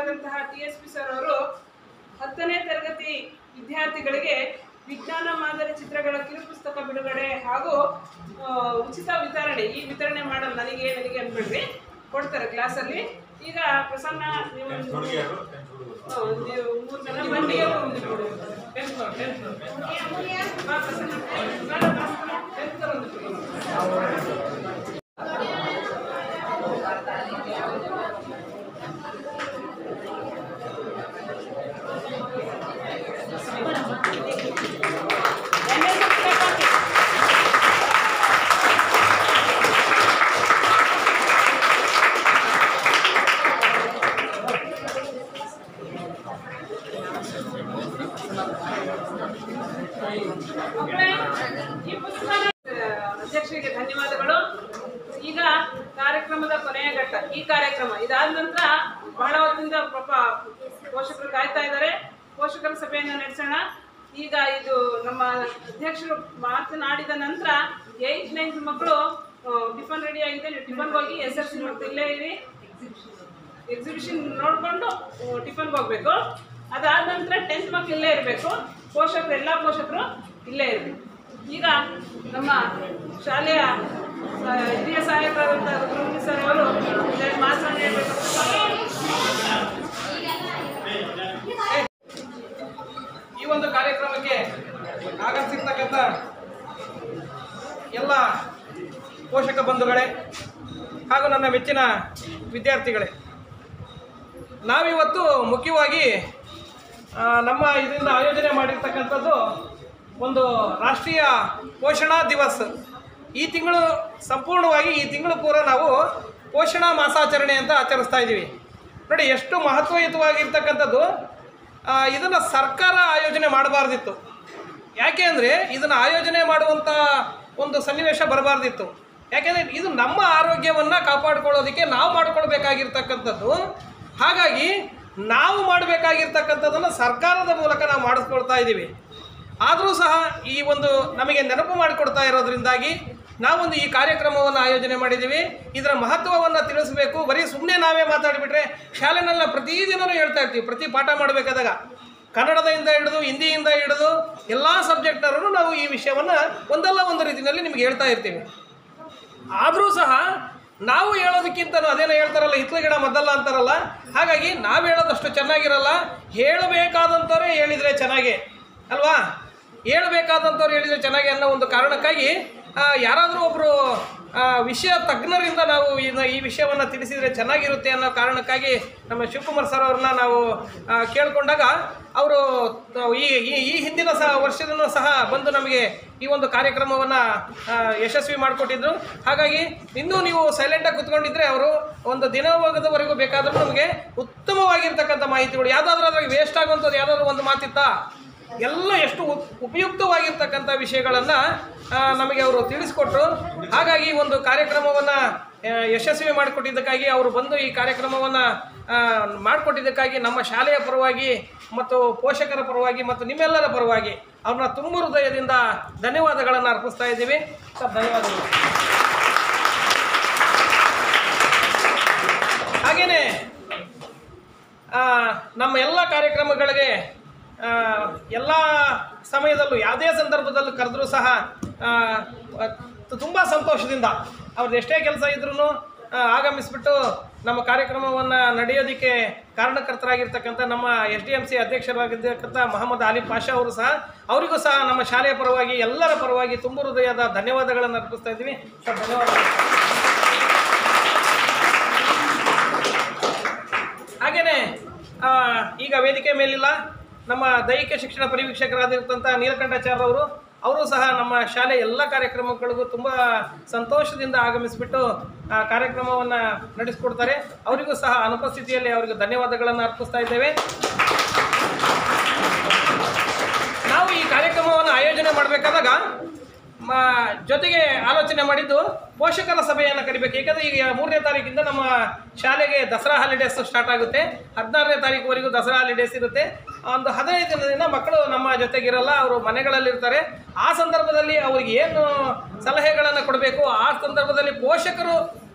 ಪ್ರಾಧ್ಯಾಪಕರಾದಂತಹ T S P sir ಅವರು ಹತ್ತನೇ ತರಗತಿ ವಿದ್ಯಾರ್ಥಿಗಳಿಗೆ ವಿಜ್ಞಾನ ಮಾದರಿ ಚಿತ್ರಗಳ ಕಿರುಪುಸ್ತಕ ಬಿಡುಗಡೆ ಹಾಗೂ ಆ, ಉಚಿತ ವಿತರಣೆ ಈ ವಿತರಣೆ ಮಾಡಲು ನನಗೆ ನನಗೆ ಅನ್ಬೇಡ್ರಿ ಕೊಡ್ತಾರೆ ಕ್ಲಾಸಲ್ಲಿ ಈಗ ಪ್ರಸನ್ನ ನೀವು ಹಾ, ನೀವು ಮೂರು ಜನ ಬನ್ನಿ ಒಂದು ಕೊಡು. Tenth floor, tenth floor. ಬಾ ಪ್ರಸನ್ನ. ಬೇಡ, ಪ್ರಸನ್ನ. Tenth floor ಒಂದು ಕೊಡು. ಮಕ್ಕಳೇ, ಈ ಪುಸ್ತಕನ ಅಧ್ಯಕ್ಷರಿಗೆ ಧನ್ಯವಾದಗಳು ಈಗ ಕಾರ್ಯಕ್ರಮದ ಕೊನೆಯ ಘಟ್ಟ ಈ ಕಾರ್ಯಕ್ರಮ ಇದಾದ ನಂತರ ಬಹಳ ಹೊತ್ತಿಂದ ಪಾಪ ಪೋಷಕರು ಕಾಯ್ತಾ ಇದ್ದಾರೆ ಪೋಷಕರ ಸಭೆಯನ್ನು ನಡೆಸೋಣ ಈಗ ಇದು ನಮ್ಮ ಅಧ್ಯಕ್ಷರು ಮಾತನಾಡಿದ ನಂತರ ಏಯ್ತ್ ನೈನ್ತ್ ಮಕ್ಕಳು ಟಿಫನ್ ರೆಡಿ ಆಗಿದೆ ನೀವು ಟಿಫನ್ಗೆ ಹೋಗಿ ಎಸ್ ಎಲ್ ಸಿ ನೋಡ್ತಾ ಇಲ್ಲೇ ಇರಿ ಎಕ್ಸಿಬಿಷನ್ ನೋಡಿಕೊಂಡು ಟಿಫನ್ಗೆ ಹೋಗ್ಬೇಕು ಅದಾದ ನಂತರ ಟೆಂತ್ ಮಕ್ಳು ಇಲ್ಲೇ ಇರಬೇಕು ಪೋಷಕರು ಎಲ್ಲ ಪೋಷಕರು ಇಲ್ಲೇ ಇರಬೇಕು ಈಗ ನಮ್ಮ ಶಾಲೆಯ ಸ- ಹಿರಿಯ ಸಹಾಯಕರಾದಂಥ ರುಕ್ಮಿಣಿ ಸರ್ ಅವರು ಒಂದೆರಡು ಮಾತನ್ನು ಹೇಳ್ಬೇಕು ಈ ಒಂದು ಕಾರ್ಯಕ್ರಮಕ್ಕೆ ಆಗಮಿಸಿರ್ತಕ್ಕಂಥ ಎಲ್ಲ ಪೋಷಕ ಬಂಧುಗಳೇ ಹಾಗೂ ನನ್ನ ಮೆಚ್ಚಿನ ವಿದ್ಯಾರ್ಥಿಗಳೇ ನಾವಿವತ್ತು ಮುಖ್ಯವಾಗಿ ಆ, ನಮ್ಮ ಇದರಿಂದ ಆಯೋಜನೆ ಮಾಡಿರ್ತಕ್ಕಂಥದ್ದು ಒಂದು ರಾಷ್ಟ್ರೀಯ ಪೋಷಣಾ ದಿವಸ್ ಈ ತಿಂಗಳು ಸಂಪೂರ್ಣವಾಗಿ ಈ ತಿಂಗಳು ಪೂರ ನಾವು ಪೋಷಣಾ ಮಾಸಾಚರಣೆ ಅಂತ ಆಚರಿಸ್ತಾ ಇದ್ದೀವಿ ನೋಡಿ ಎಷ್ಟು ಮಹತ್ವಯುತವಾಗಿರ್ತಕ್ಕಂಥದ್ದು ಇದನ್ನು ಸರ್ಕಾರ ಆಯೋಜನೆ ಮಾಡಬಾರ್ದಿತ್ತು ಯಾಕೆ ಅಂದರೆ ಇದನ್ನು ಆಯೋಜನೆ ಮಾಡುವಂಥ ಒಂದು ಸನ್ನಿವೇಶ ಬರಬಾರ್ದಿತ್ತು ಯಾಕೆಂದರೆ ಇದು ನಮ್ಮ ಆರೋಗ್ಯವನ್ನು ಕಾಪಾಡಿಕೊಳ್ಳೋದಕ್ಕೆ ನಾವು ಮಾಡಿಕೊಳ್ಬೇಕಾಗಿರ್ತಕ್ಕಂಥದ್ದು ಹಾಗಾಗಿ ನಾವು ಮಾಡಬೇಕಾಗಿರ್ತಕ್ಕಂಥದ್ದನ್ನು ಸರ್ಕಾರದ ಮೂಲಕ ನಾವು ಮಾಡಿಸ್ಕೊಳ್ತಾ ಇದ್ದೀವಿ ಆದರೂ ಸಹ ಈ ಒಂದು ನಮಗೆ ನೆನಪು ಮಾಡಿಕೊಡ್ತಾ ಇರೋದ್ರಿಂದಾಗಿ ನಾವೊಂದು ಈ ಕಾರ್ಯಕ್ರಮವನ್ನು ಆಯೋಜನೆ ಮಾಡಿದ್ದೀವಿ ಇದರ ಮಹತ್ವವನ್ನು ತಿಳಿಸಬೇಕು ಬರೀ ಸುಮ್ಮನೆ ನಾವೇ ಮಾತಾಡಿಬಿಟ್ರೆ ಶಾಲೆನೆಲ್ಲ ಪ್ರತಿದಿನವೂ ಹೇಳ್ತಾ ಇರ್ತೀವಿ ಪ್ರತಿ ಪಾಠ ಮಾಡಬೇಕಾದಾಗ ಕನ್ನಡದಿಂದ ಹಿಡಿದು ಹಿಂದಿಯಿಂದ ಹಿಡಿದು ಎಲ್ಲ ಸಬ್ಜೆಕ್ಟ್ನವರು ನಾವು ಈ ವಿಷಯವನ್ನು ಒಂದಲ್ಲ ಒಂದು ರೀತಿಯಲ್ಲಿ ನಿಮ್ಗೆ ಹೇಳ್ತಾ ಇರ್ತೀವಿ ಆದರೂ ಸಹ ನಾವು ಹೇಳೋದಕ್ಕಿಂತನೂ ಅದೇನೋ ಹೇಳ್ತಾರಲ್ಲ ಹಿತ್ಲ ಗಿಡ ಮದ್ದಲ್ಲ ಅಂತಾರಲ್ಲ ಹಾಗಾಗಿ ನಾವು ಹೇಳೋದಷ್ಟು ಚೆನ್ನಾಗಿರಲ್ಲ ಹೇಳಬೇಕಾದಂಥವ್ರೇ ಹೇಳಿದರೆ ಚೆನ್ನಾಗೆ ಅಲ್ವಾ ಹೇಳ್ಬೇಕಾದಂಥವ್ರು ಹೇಳಿದರೆ ಚೆನ್ನಾಗಿ ಅನ್ನೋ ಒಂದು ಕಾರಣಕ್ಕಾಗಿ ಆ, ಯಾರಾದರೂ ಒಬ್ಬರು ವಿಷಯ ತಜ್ಞರಿಂದ ನಾವು ಇನ್ನು ಈ ವಿಷಯವನ್ನು ತಿಳಿಸಿದರೆ ಚೆನ್ನಾಗಿರುತ್ತೆ ಅನ್ನೋ ಕಾರಣಕ್ಕಾಗಿ ನಮ್ಮ ಶಿವಕುಮಾರ್ ಸರ್ ಅವ್ರನ್ನ ನಾವು ಆ, ಕೇಳ್ಕೊಂಡಾಗ ಅವರು ಈ ಈ- ಈ ಹಿಂದಿನ ಸಹ ವರ್ಷದಲ್ಲೂ ಸಹ ಬಂದು ನಮಗೆ ಈ ಒಂದು ಕಾರ್ಯಕ್ರಮವನ್ನು ಯಶಸ್ವಿ ಮಾಡಿಕೊಟ್ಟಿದ್ರು ಹಾಗಾಗಿ ಇನ್ನೂ ನೀವು ಸೈಲೆಂಟಾಗಿ ಕುತ್ಕೊಂಡಿದ್ರೆ ಅವರು ಒಂದು ದಿನವರೆಗೂ ಬೇಕಾದರೂ ನಮಗೆ ಉತ್ತಮವಾಗಿರ್ತಕ್ಕಂಥ ಮಾಹಿತಿಗಳು ಯಾವುದಾದ್ರೂ ಅದ್ರಾಗ ವೇಸ್ಟ್ ಆಗುವಂಥದ್ದು ಯಾವುದಾದ್ರೂ ಒಂದು ಮಾತಿತ್ತಾ ಎಲ್ಲ ಎಷ್ಟು ಉಪ್- ಉಪಯುಕ್ತವಾಗಿರ್ತಕ್ಕಂಥ ವಿಷಯಗಳನ್ನು ನಮಗೆ ಅವರು ತಿಳಿಸ್ಕೊಟ್ರು ಹಾಗಾಗಿ ಒಂದು ಕಾರ್ಯಕ್ರಮವನ್ನು ಯಶಸ್ವಿ ಮಾಡಿಕೊಟ್ಟಿದ್ದಕ್ಕಾಗಿ ಅವರು ಬಂದು ಈ ಕಾರ್ಯಕ್ರಮವನ್ನು ಮಾಡಿಕೊಟ್ಟಿದ್ದಕ್ಕಾಗಿ ನಮ್ಮ ಶಾಲೆಯ ಪರವಾಗಿ ಮತ್ತು ಪೋಷಕರ ಪರವಾಗಿ ಮತ್ತು ನಿಮ್ಮೆಲ್ಲರ ಪರವಾಗಿ ಅವ್ರನ್ನ ತುಂಬ ಹೃದಯದಿಂದ ಧನ್ಯವಾದಗಳನ್ನು ಅರ್ಪಿಸ್ತಾ ಇದ್ದೀವಿ ಸರ್ ಧನ್ಯವಾದಗಳು ಹಾಗೆಯೇ ಆ, ನಮ್ಮ ಎಲ್ಲ ಕಾರ್ಯಕ್ರಮಗಳಿಗೆ ಎಲ್ಲ ಸಮಯದಲ್ಲೂ ಯಾವುದೇ ಸಂದರ್ಭದಲ್ಲೂ ಕರೆದ್ರೂ ಸಹ ತುಂಬ ಸಂತೋಷದಿಂದ ಅವ್ರದ್ದು ಎಷ್ಟೇ ಕೆಲಸ ಇದ್ರೂ ಆಗಮಿಸ್ಬಿಟ್ಟು ನಮ್ಮ ಕಾರ್ಯಕ್ರಮವನ್ನು ನಡೆಯೋದಕ್ಕೆ ಕಾರಣಕರ್ತರಾಗಿರ್ತಕ್ಕಂಥ ನಮ್ಮ ಎಸ್ ಡಿ ಎಮ್ ಸಿ ಅಧ್ಯಕ್ಷರಾಗಿರ್ತಕ್ಕಂಥ ಮೊಹಮ್ಮದ್ ಅಲಿ ಪಾಷಾ ಅವರು ಸಹ ಅವರಿಗೂ ಸಹ ನಮ್ಮ ಶಾಲೆಯ ಪರವಾಗಿ ಎಲ್ಲರ ಪರವಾಗಿ ತುಂಬ ಹೃದಯದ ಧನ್ಯವಾದಗಳನ್ನು ಅರ್ಪಿಸ್ತಾ ಇದ್ದೀವಿ ಸರ್ ಧನ್ಯವಾದಗಳು ಹಾಗೆಯೇ ಈಗ ವೇದಿಕೆ ಮೇಲಿಲ್ಲ ನಮ್ಮ ದೈಹಿಕ ಶಿಕ್ಷಣ ಪರಿವೀಕ್ಷಕರಾಗಿರ್ತಂಥ ನೀಲಕಂಠಾಚಾರ್ಯ ಅವರು ಅವರು ಸಹ ನಮ್ಮ ಶಾಲೆ ಎಲ್ಲ ಕಾರ್ಯಕ್ರಮಗಳಿಗೂ ತುಂಬ ಸಂತೋಷದಿಂದ ಆಗಮಿಸಿಬಿಟ್ಟು ಆ ಕಾರ್ಯಕ್ರಮವನ್ನು ನಡೆಸಿಕೊಡ್ತಾರೆ ಅವರಿಗೂ ಸಹ ಅನುಪಸ್ಥಿತಿಯಲ್ಲಿ ಅವರಿಗೆ ಧನ್ಯವಾದಗಳನ್ನು ಅರ್ಪಿಸ್ತಾ ಇದ್ದೇವೆ ನಾವು ಈ ಕಾರ್ಯಕ್ರಮವನ್ನು ಆಯೋಜನೆ ಮಾಡಬೇಕಾದಾಗ ಮ ಜೊತೆಗೆ ಆಲೋಚನೆ ಮಾಡಿದ್ದು ಪೋಷಕರ ಸಭೆಯನ್ನು ಕರಿಬೇಕು ಏಕೆಂದರೆ ಈಗ ಮೂರನೇ ತಾರೀಕಿಂದ ನಮ್ಮ ಶಾಲೆಗೆ ದಸರಾ ಹಾಲಿಡೇಸ್ ಸ್ಟಾರ್ಟ್ ಆಗುತ್ತೆ ಹದಿನಾರನೇ ತಾರೀಕುವರೆಗೂ ದಸರಾ ಹಾಲಿಡೇಸ್ ಇರುತ್ತೆ ಒಂದು ಹದಿನೈದು ದಿನದಿಂದ ಮಕ್ಕಳು ನಮ್ಮ ಜೊತೆಗಿರಲ್ಲ ಅವರು ಮನೆಗಳಲ್ಲಿರ್ತಾರೆ ಆ ಸಂದರ್ಭದಲ್ಲಿ ಅವ್ರಿಗೆ ಏನು ಸಲಹೆಗಳನ್ನು ಕೊಡಬೇಕು ಆ ಸಂದರ್ಭದಲ್ಲಿ ಪೋಷಕರು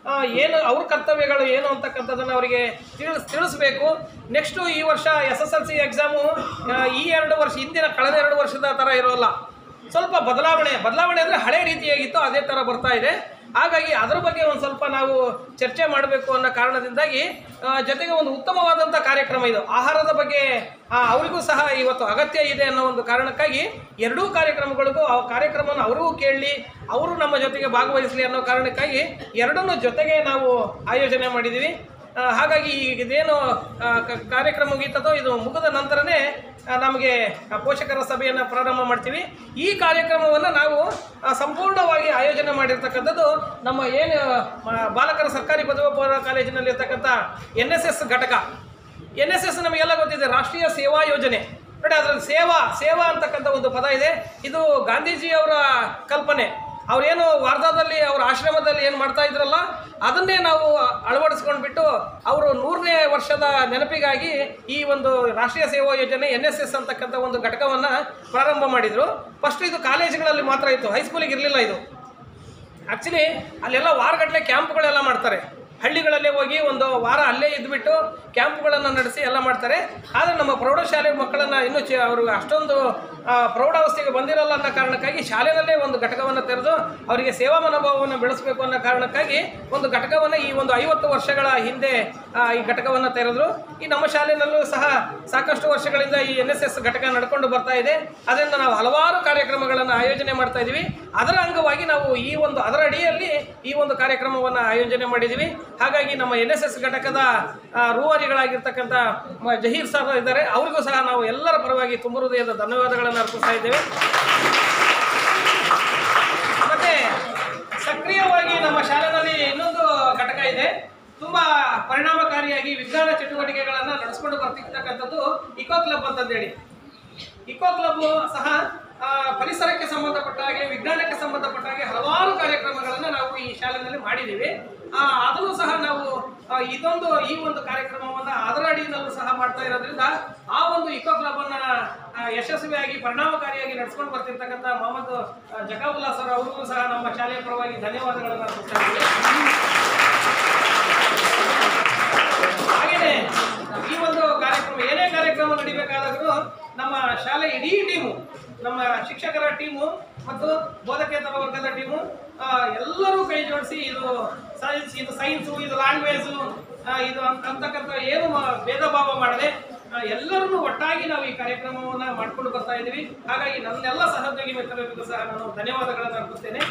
ಆ, ಏನು ಅವ್ರ ಕರ್ತವ್ಯಗಳು ಏನು ಅಂತಕ್ಕಂಥದ್ದನ್ನು ಅವರಿಗೆ ತಿಳಿಸ್ ತಿಳಿಸ್ಬೇಕು ನೆಕ್ಸ್ಟು ಈ ವರ್ಷ S S L C exam ಈ ಎರಡು ವರ್ಷ ಹಿಂದಿನ ಕಳೆದ ಎರಡು ವರ್ಷದ ಥರ ಇರೋಲ್ಲ ಸ್ವಲ್ಪ ಬದಲಾವಣೆ ಬದಲಾವಣೆ ಅಂದರೆ ಹಳೆ ರೀತಿಯಾಗಿತ್ತು ಅದೇ ಥರ ಬರ್ತಾ ಇದೆ ಹಾಗಾಗಿ ಅದರ ಬಗ್ಗೆ ಒಂದು ಸ್ವಲ್ಪ ನಾವು ಚರ್ಚೆ ಮಾಡಬೇಕು ಅನ್ನೋ ಕಾರಣದಿಂದಾಗಿ ಆ, ಜೊತೆಗೆ ಒಂದು ಉತ್ತಮವಾದಂಥ ಕಾರ್ಯಕ್ರಮ ಇದು ಆಹಾರದ ಬಗ್ಗೆ ಆ, ಅವರಿಗೂ ಸಹ ಇವತ್ತು ಅಗತ್ಯ ಇದೆ ಅನ್ನೋ ಒಂದು ಕಾರಣಕ್ಕಾಗಿ ಎರಡೂ ಕಾರ್ಯಕ್ರಮಗಳಿಗೂ ಆ ಕಾರ್ಯಕ್ರಮವನ್ನು ಅವರಿಗೂ ಕೇಳಲಿ ಅವರು ನಮ್ಮ ಜೊತೆಗೆ ಭಾಗವಹಿಸಲಿ ಅನ್ನೋ ಕಾರಣಕ್ಕಾಗಿ ಎರಡನ್ನೂ ಜೊತೆಗೆ ನಾವು ಆಯೋಜನೆ ಮಾಡಿದ್ದೀವಿ ಆ, ಹಾಗಾಗಿ ಇದೇನು ಆ, ಕ- ಕಾರ್ಯಕ್ರಮ ಮುಗೀತದೋ ಇದು ಮುಗಿದ ನಂತರನೇ ಆ, ನಮಗೆ ಆ, ಪೋಷಕರ ಸಭೆಯನ್ನು ಪ್ರಾರಂಭ ಮಾಡ್ತೀವಿ ಈ ಕಾರ್ಯಕ್ರಮವನ್ನು ನಾವು ಆ, ಸಂಪೂರ್ಣವಾಗಿ ಆಯೋಜನೆ ಮಾಡಿರ್ತಕ್ಕಂಥದ್ದು ನಮ್ಮ ಏನು ಮ- ಬಾಲಕರ ಸರ್ಕಾರಿ ಪದವಿ ಪೂರ್ವ ಕಾಲೇಜಿನಲ್ಲಿರ್ತಕ್ಕಂಥ ಎನ್ ಎಸ್ ಎಸ್ ಘಟಕ ಎನ್ ಎಸ್ ಎಸ್ ನಮಗೆಲ್ಲ ಗೊತ್ತಿದೆ ರಾಷ್ಟ್ರೀಯ ಸೇವಾ ಯೋಜನೆ ನೋಡಿ ಅದರಲ್ಲಿ ಸೇವಾ ಸೇವಾ ಅಂತಕ್ಕಂಥ ಒಂದು ಪದ ಇದೆ ಇದು ಗಾಂಧೀಜಿಯವರ ಕಲ್ಪನೆ ಅವ್ರೇನು ವಾರ್ಧಾದಲ್ಲಿ ಅವ್ರ ಆಶ್ರಮದಲ್ಲಿ ಏನು ಮಾಡ್ತಾ ಇದ್ರಲ್ಲ ಅದನ್ನೇ ನಾವು ಅಳವಡಿಸ್ಕೊಂಡ್ಬಿಟ್ಟು ಅವರು ನೂರನೇ ವರ್ಷದ ನೆನಪಿಗಾಗಿ ಈ ಒಂದು ರಾಷ್ಟ್ರೀಯ ಸೇವಾ ಯೋಜನೆ ಎನ್ ಎಸ್ ಎಸ್ ಅಂತಕ್ಕಂಥ ಒಂದು ಘಟಕವನ್ನು ಪ್ರಾರಂಭ ಮಾಡಿದರು ಫಸ್ಟ್ ಇದು ಕಾಲೇಜುಗಳಲ್ಲಿ ಮಾತ್ರ ಇತ್ತು ಹೈಸ್ಕೂಲಿಗೆ ಇರಲಿಲ್ಲ ಇದು ಆ್ಯಕ್ಚುಲಿ ಅಲ್ಲೆಲ್ಲ ವಾರಗಟ್ಟಲೆ ಕ್ಯಾಂಪ್ಗಳೆಲ್ಲ ಮಾಡ್ತಾರೆ ಹಳ್ಳಿಗಳಲ್ಲೇ ಹೋಗಿ ಒಂದು ವಾರ ಅಲ್ಲೇ ಇದ್ಬಿಟ್ಟು ಕ್ಯಾಂಪ್ಗಳನ್ನು ನಡೆಸಿ ಎಲ್ಲ ಮಾಡ್ತಾರೆ ಆದರೆ ನಮ್ಮ ಪ್ರೌಢಶಾಲೆ ಮಕ್ಕಳನ್ನು ಇನ್ನೂ ಚ ಅವರು ಅಷ್ಟೊಂದು ಆ, ಪ್ರೌಢಾವಸ್ಥೆಗೆ ಬಂದಿರಲ್ಲ ಅನ್ನೋ ಕಾರಣಕ್ಕಾಗಿ ಶಾಲೆನಲ್ಲೇ ಒಂದು ಘಟಕವನ್ನು ತೆರೆದು ಅವರಿಗೆ ಸೇವಾ ಮನೋಭಾವವನ್ನು ಬೆಳೆಸಬೇಕು ಅನ್ನೋ ಕಾರಣಕ್ಕಾಗಿ ಒಂದು ಘಟಕವನ್ನು ಈ ಒಂದು ಐವತ್ತು ವರ್ಷಗಳ ಹಿಂದೆ ಆ, ಈ ಘಟಕವನ್ನು ತೆರೆದ್ರು ಈ ನಮ್ಮ ಶಾಲೆನಲ್ಲೂ ಸಹ ಸಾಕಷ್ಟು ವರ್ಷಗಳಿಂದ ಈ ಎನ್ ಎಸ್ ಎಸ್ ಘಟಕ ನಡ್ಕೊಂಡು ಬರ್ತಾ ಇದೆ ಅದರಿಂದ ನಾವು ಹಲವಾರು ಕಾರ್ಯಕ್ರಮಗಳನ್ನು ಆಯೋಜನೆ ಮಾಡ್ತಾ ಇದ್ದೀವಿ ಅದರ ಅಂಗವಾಗಿ ನಾವು ಈ ಒಂದು ಅದರ ಅಡಿಯಲ್ಲಿ ಈ ಒಂದು ಕಾರ್ಯಕ್ರಮವನ್ನು ಆಯೋಜನೆ ಮಾಡಿದ್ದೀವಿ ಹಾಗಾಗಿ ನಮ್ಮ ಎನ್ ಎಸ್ ಎಸ್ ಘಟಕದ ಆ, ರೂವಾರಿಗಳಾಗಿರ್ತಕ್ಕಂಥ ಮ- ಜಹೀರ್ ಸರ್ ಇದ್ದಾರೆ ಅವರಿಗೂ ಸಹ ನಾವು ಎಲ್ಲರ ಪರವಾಗಿ ತುಂಬ ಹೃದಯದ ಧನ್ಯವಾದಗಳನ್ನು ಅರ್ಪಿಸ್ತಾ ಇದ್ದೇವೆ ಮತ್ತೆ ಸಕ್ರಿಯವಾಗಿ ನಮ್ಮ ಶಾಲೆಯಲ್ಲಿ ಇನ್ನೊಂದು ಘಟಕ ಇದೆ ತುಂಬಾ ಪರಿಣಾಮಕಾರಿಯಾಗಿ ವಿಜ್ಞಾನ ಚಟುವಟಿಕೆಗಳನ್ನು ನಡೆಸ್ಕೊಂಡು ಬರ್ತಿರ್ತಕ್ಕಂಥದ್ದು ಇಕೋ ಕ್ಲಬ್ ಅಂತಂದೇಳಿ ಇಕೋ ಕ್ಲಬ್ ಸಹ ಆ, ಪರಿಸರಕ್ಕೆ ಸಂಬಂಧಪಟ್ಟ ಹಾಗೆ ವಿಜ್ಞಾನಕ್ಕೆ ಸಂಬಂಧಪಟ್ಟ ಹಾಗೆ ಹಲವಾರು ಕಾರ್ಯಕ್ರಮಗಳನ್ನು ನಾವು ಈ ಶಾಲೆಯಲ್ಲಿ ಮಾಡಿದ್ದೀವಿ ಆ, ಅದನ್ನು ಸಹ ನಾವು ಆ, ಇದೊಂದು ಈ ಒಂದು ಕಾರ್ಯಕ್ರಮವನ್ನು ಅದರ ಅಡಿಯಲ್ಲೂ ಸಹ ಮಾಡ್ತಾ ಇರೋದ್ರಿಂದ ಆ ಒಂದು ಇಕೋ ಕ್ಲಬ್ ಅನ್ನ ಆ, ಯಶಸ್ವಿಯಾಗಿ ಪರಿಣಾಮಕಾರಿಯಾಗಿ ನಡೆಸ್ಕೊಂಡು ಬರ್ತಿರ್ತಕ್ಕಂಥ ಮೊಹಮ್ಮದ್ ಆ, ಜಕಾವುಲ್ಲಾ ಸರ್ ಅವ್ರಿಗೂ ಸಹ ನಮ್ಮ ಶಾಲೆಯ ಪರವಾಗಿ ಧನ್ಯವಾದಗಳನ್ನು ಅರ್ಪಿಸ್ತಾ ಇದ್ದೀವಿ ಹಾಗೇನೆ ಈ ಒಂದು ಕಾರ್ಯಕ್ರಮ ಏನೇ ಕಾರ್ಯಕ್ರಮ ನಡಿಬೇಕಾದರೂ ನಮ್ಮ ಶಾಲೆ ಇಡೀ ಟೀಮು ನಮ್ಮ ಶಿಕ್ಷಕರ ಟೀಮು ಮತ್ತು ಬೋಧಕೇತರ ವರ್ಗದ ಟೀಮು ಆ, ಎಲ್ಲರೂ ಕೈ ಜೋಡಿಸಿ ಇದು ಸೈನ್ಸ್ ಇದು ಸೈನ್ಸು ಇದು ಲ್ಯಾಂಗ್ವೇಜು ಇದು ಅಂತ- ಅಂತಕ್ಕಂಥ ಏನು ಮ- ಭೇದ ಭಾವ ಮಾಡದೆ ಎಲ್ಲರನ್ನೂ ಒಟ್ಟಾಗಿ ನಾವು ಈ ಕಾರ್ಯಕ್ರಮವನ್ನು ಮಾಡ್ಕೊಂಡು ಬರ್ತಾ ಇದ್ದೀವಿ ಹಾಗಾಗಿ ನನ್ನೆಲ್ಲ ಸಹೋದ್ಯೋಗಿ ಮಿತ್ರರಿಗೂ ಸಹ ನಾನು ಧನ್ಯವಾದಗಳನ್ನು ಅರ್ಪಿಸ್ತೇನೆ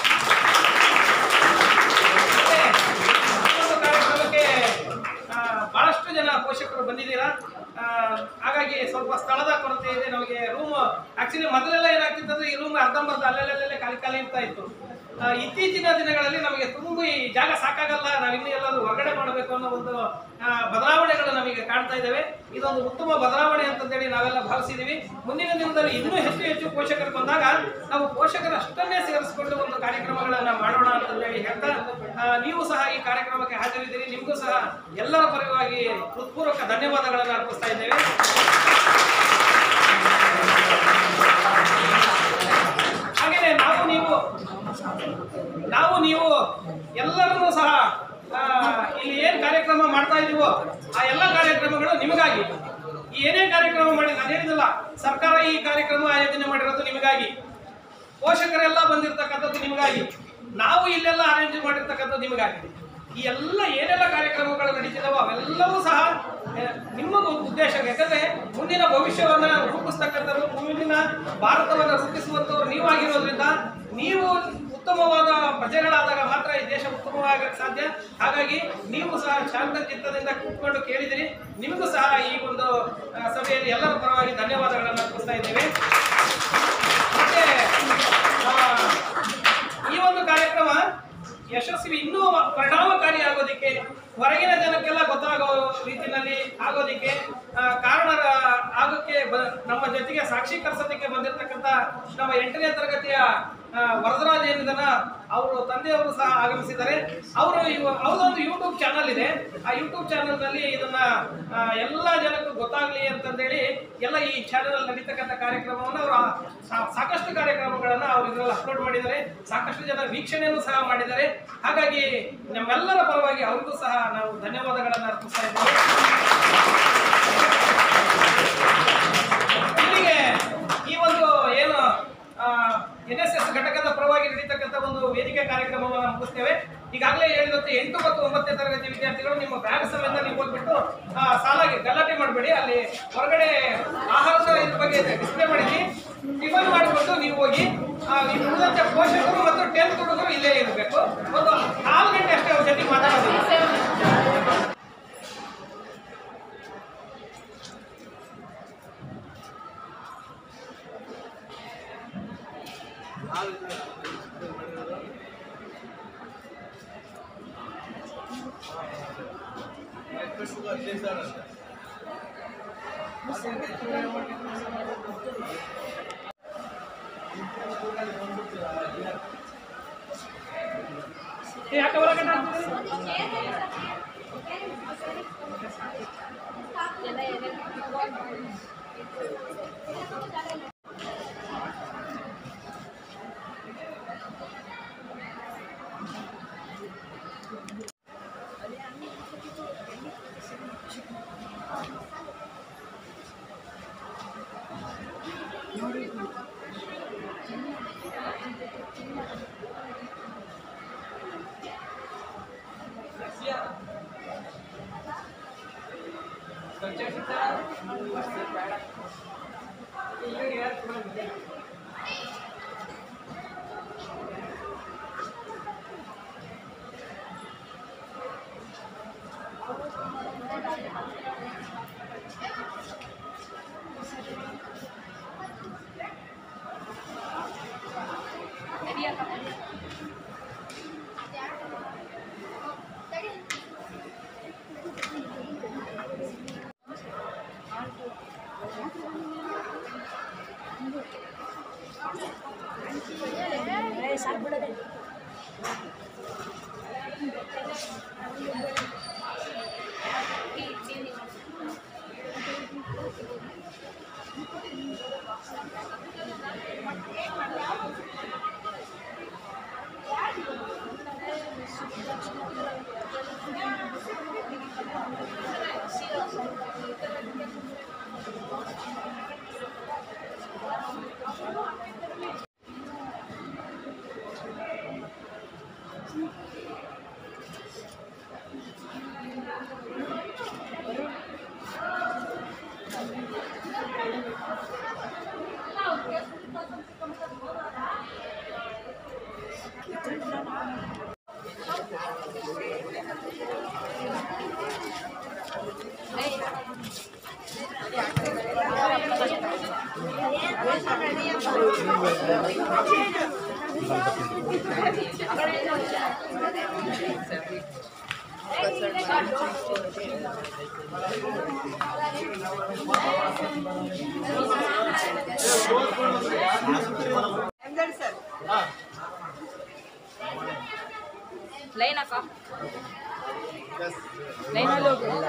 ಮತ್ತೆ ಈ ಒಂದು ಕಾರ್ಯಕ್ರಮಕ್ಕೆ ಆ, ಬಹಳಷ್ಟು ಜನ ಪೋಷಕರು ಬಂದಿದ್ದೀರಾ ಆ, ಹಾಗಾಗಿ ಸ್ವಲ್ಪ ಸ್ಥಳದ ಕೊರತೆ ಇದೆ ನಮಗೆ ರೂಮ್ ಆಕ್ಚುಲಿ ಮೊದಲೆಲ್ಲ ಏನಾಗ್ತಿತ್ತಂದ್ರೆ ಈ ರೂಮ್ ಅರ್ಧಂಬರ್ಧ ಅಲ್ಲೆಲ್ಲೇ ಖಾಲಿ ಖಾಲಿ ಇರ್ತಾ ಇತ್ತು ಆ, ಇತ್ತೀಚಿನ ದಿನಗಳಲ್ಲಿ ನಮಗೆ ತುಂಬಿ ಜಾಗ ಸಾಕಾಗಲ್ಲ ನಾವು ಇನ್ನೂ ಎಲ್ಲಾದ್ರೂ ಹೊರಗಡೆ ಮಾಡಬೇಕು ಅನ್ನೋ ಒಂದು ಆ, ಬದಲಾವಣೆಗಳು ನಮಗೆ ಕಾಣ್ತಾ ಇದ್ದಾವೆ ಇದೊಂದು ಉತ್ತಮ ಬದಲಾವಣೆ ಅಂತಂದೇಳಿ ನಾವೆಲ್ಲ ಭಾವಿಸಿದ್ದೀವಿ ಮುಂದಿನ ದಿನದಲ್ಲಿ ಇನ್ನೂ ಹೆಚ್ಚು ಹೆಚ್ಚು ಪೋಷಕರು ಬಂದಾಗ ನಾವು ಪೋಷಕರು ಅಷ್ಟನ್ನೇ ಸೇರಿಸಿಕೊಂಡು ಒಂದು ಕಾರ್ಯಕ್ರಮಗಳನ್ನು ಮಾಡೋಣ ಅಂತಂದೇಳಿ ಹೇಳ್ತಾ ಆ, ನೀವು ಸಹ ಈ ಕಾರ್ಯಕ್ರಮಕ್ಕೆ ಹಾಜರಿದ್ದೀರಿ ನಿಮಗೂ ಸಹ ಎಲ್ಲರ ಪರವಾಗಿ ಹೃತ್ಪೂರ್ವಕ ಧನ್ಯವಾದಗಳನ್ನು ಅರ್ಪಿಸ್ತಾ ಇದ್ದೇವೆ ಹಾಗೆಯೇ ನಾವು ನೀವು ನಾವು ನೀವು ಎಲ್ಲರನ್ನೂ ಸಹ ಆ, ಇಲ್ಲಿ ಏನು ಕಾರ್ಯಕ್ರಮ ಮಾಡ್ತಾ ಇದೀವೋ ಆ ಎಲ್ಲ ಕಾರ್ಯಕ್ರಮಗಳು ನಿಮಗಾಗಿ ಈ ಏನೇ ಕಾರ್ಯಕ್ರಮ ಮಾಡಿ ನಾನು ಹೇಳಿದಿಲ್ಲ ಸರ್ಕಾರ ಈ ಕಾರ್ಯಕ್ರಮ ಆಯೋಜನೆ ಮಾಡಿರೋದು ನಿಮಗಾಗಿ ಪೋಷಕರೆಲ್ಲ ಬಂದಿರತಕ್ಕಂಥದ್ದು ನಿಮಗಾಗಿ ನಾವು ಇಲ್ಲೆಲ್ಲ ಅರೇಂಜ್ ಮಾಡಿರ್ತಕ್ಕಂಥದ್ದು ನಿಮಗಾಗಿ ಈ ಎಲ್ಲ ಏನೆಲ್ಲ ಕಾರ್ಯಕ್ರಮಗಳು ನಡೀತಿದಾವೋ ಅವೆಲ್ಲವೂ ಸಹ ಆ, ನಿಮ್ಮ ಒಂದು ಉದ್ದೇಶ ಯಾಕಂದ್ರೆ ಮುಂದಿನ ಭವಿಷ್ಯವನ್ನ ರೂಪಿಸ್ತಕ್ಕಂಥದ್ದು ಮುಂದಿನ ಭಾರತವನ್ನು ರೂಪಿಸುವಂಥವ್ರು ನೀವಾಗಿರೋದ್ರಿಂದ ನೀವು ಉತ್ತಮವಾದ ಪ್ರಜೆಗಳಾದಾಗ ಮಾತ್ರ ಈ ದೇಶ ಉತ್ತಮವಾಗಕ್ಕೆ ಸಾಧ್ಯ ಹಾಗಾಗಿ ನೀವು ಸಹ ಶಾಂತ ಚಿತ್ತದಿಂದ ಕೂತ್ಕೊಂಡು ಕೇಳಿದಿರಿ ನಿಮಗೂ ಸಹ ಈ ಒಂದು ಆ, ಸಭೆಯಲ್ಲಿ ಎಲ್ಲರ ಪರವಾಗಿ ಧನ್ಯವಾದಗಳನ್ನು ಅರ್ಪಿಸ್ತಾ ಇದ್ದೇವೆ ಮತ್ತೆ ಆ, ಈ ಒಂದು ಕಾರ್ಯಕ್ರಮ ಯಶಸ್ವಿ ಇನ್ನೂ ಪರಿಣಾಮಕಾರಿ ಆಗೋದಿಕ್ಕೆ ಹೊರಗಿನ ಜನಕ್ಕೆಲ್ಲ ಗೊತ್ತಾಗೋ ರೀತಿಯಲ್ಲಿ ಆಗೋದಿಕ್ಕೆ ಆ, ಕಾರಣ ಆಗೋಕ್ಕೆ ಬ ನಮ್ಮ ಜೊತೆಗೆ ಸಾಕ್ಷೀಕರಿಸೋದಕ್ಕೆ ಬಂದಿರತಕ್ಕಂಥ ನಮ್ಮ ಎಂಟನೇ ತರಗತಿಯ ಆ, ವರದರಾಜ್ ಏನಿದಾನ ಅವರು ತಂದೆಯವರು ಸಹ ಆಗಮಿಸಿದ್ದಾರೆ ಅವರು ಇವ ಅವ್ರದೊಂದು ಯೂಟ್ಯೂಬ್ ಚಾನಲ್ ಇದೆ ಆ ಯೂಟ್ಯೂಬ್ ಚಾನಲ್ನಲ್ಲಿ ಇದನ್ನ ಆ, ಎಲ್ಲ ಜನಕ್ಕೂ ಗೊತ್ತಾಗ್ಲಿ ಅಂತಂದೇಳಿ ಎಲ್ಲ ಈ ಚಾನಲ್ ನಡೀತಕ್ಕಂಥ ಕಾರ್ಯಕ್ರಮವನ್ನು ಅವರು ಸಾಕಷ್ಟು ಕಾರ್ಯಕ್ರಮಗಳನ್ನು ಅವರು ಇದರಲ್ಲಿ ಅಪ್ಲೋಡ್ ಮಾಡಿದ್ದಾರೆ ಸಾಕಷ್ಟು ಜನ ವೀಕ್ಷಣೆಯನ್ನು ಸಹ ಮಾಡಿದ್ದಾರೆ ಹಾಗಾಗಿ ನಮ್ಮೆಲ್ಲರ ಪರವಾಗಿ ಅವ್ರಿಗೂ ಸಹ ನಾವು ಧನ್ಯವಾದಗಳನ್ನು ಅರ್ಪಿಸ್ತಾ ಇದ್ದೇವೆ ಇಲ್ಲಿಗೆ ಈ ಒಂದು ಏನು ಎನ್ ಎಸ್ ಎಸ್ ಘಟಕದ ಪರವಾಗಿ ನಡೀತಕ್ಕಂಥ ಒಂದು ವೇದಿಕೆ ಕಾರ್ಯಕ್ರಮವನ್ನು ಮುಗಿಸ್ತೇವೆ ಈಗಾಗಲೇ ಹೇಳಿದಂತೆ ಎಂಟು ಮತ್ತು ಒಂಬತ್ತನೇ ತರಗತಿ ವಿದ್ಯಾರ್ಥಿಗಳು ನಿಮ್ಮ ಬ್ಯಾಗ್ ಸಮೇತ ನೀವು ಹೋಗ್ಬಿಟ್ಟು ಆ, ಸಾಲಾಗಿ ಗಲಾಟೆ ಮಾಡಬೇಡಿ ಅಲ್ಲಿ ಹೊರಗಡೆ ಆಹಾರದ ಇದ್ರ ಬಗ್ಗೆ ಡಿಸ್ಪ್ಲೇ ಮಾಡಿದ್ವಿ ಟಿಫನ್ ಮಾಡಿಕೊಂಡು ನೀವು ಹೋಗಿ ಆ, ಇನ್ನು ಉಳಿದಂತೆ ಪೋಷಕರು ಮತ್ತು ಟೆಂತ್ ಹುಡುಗರು ಇಲ್ಲೇ ಇರಬೇಕು ಒಂದು ನಾಲ್ಕು ಗಂಟೆ ಅಷ್ಟೇ ಅವ್ರ ಜೊತೆ ಮಾತಾಡೋದು ಯಾಕೆ ಹೊರಗಡೆ ಹಾಕ್ತೀರಿ? ಲೈನ್ ಅಕ್ಕ line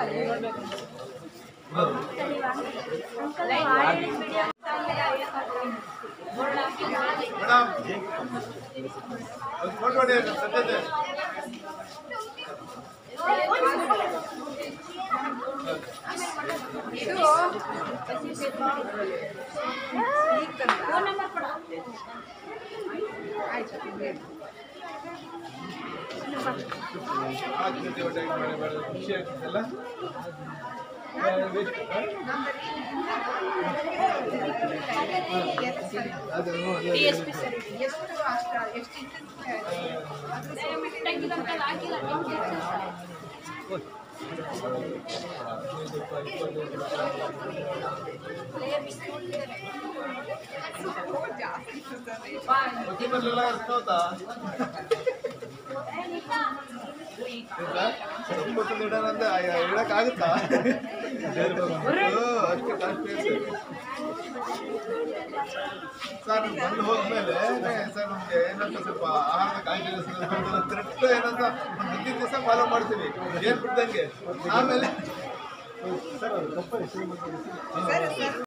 D S P sir ಸಂಪತ್ತು ಇಡೋಣಂದ್ರೆ ಹೇಳಕ್ಕಾಗುತ್ತಾ ಓ, ಅಷ್ಟು ಕಾಸ್ಟ್ಲಿ ಸರ್ ಬಂದು ಹೋದ್ಮೇಲೆ ಸರ್ ನಮ್ಗೆ ಏನಂತ ಸ್ವಲ್ಪ ಆಹಾರದ ಕಾಯ್ದೆ ಕರೆಕ್ಟ್ ಏನಂತ ಒಂದು ಹದಿನೈದು ದಿವಸ ಫಾಲೋ ಮಾಡ್ತೀವಿ ಏನ್ ಬಿಡ್ದಂಗೆ ಆಮೇಲೆ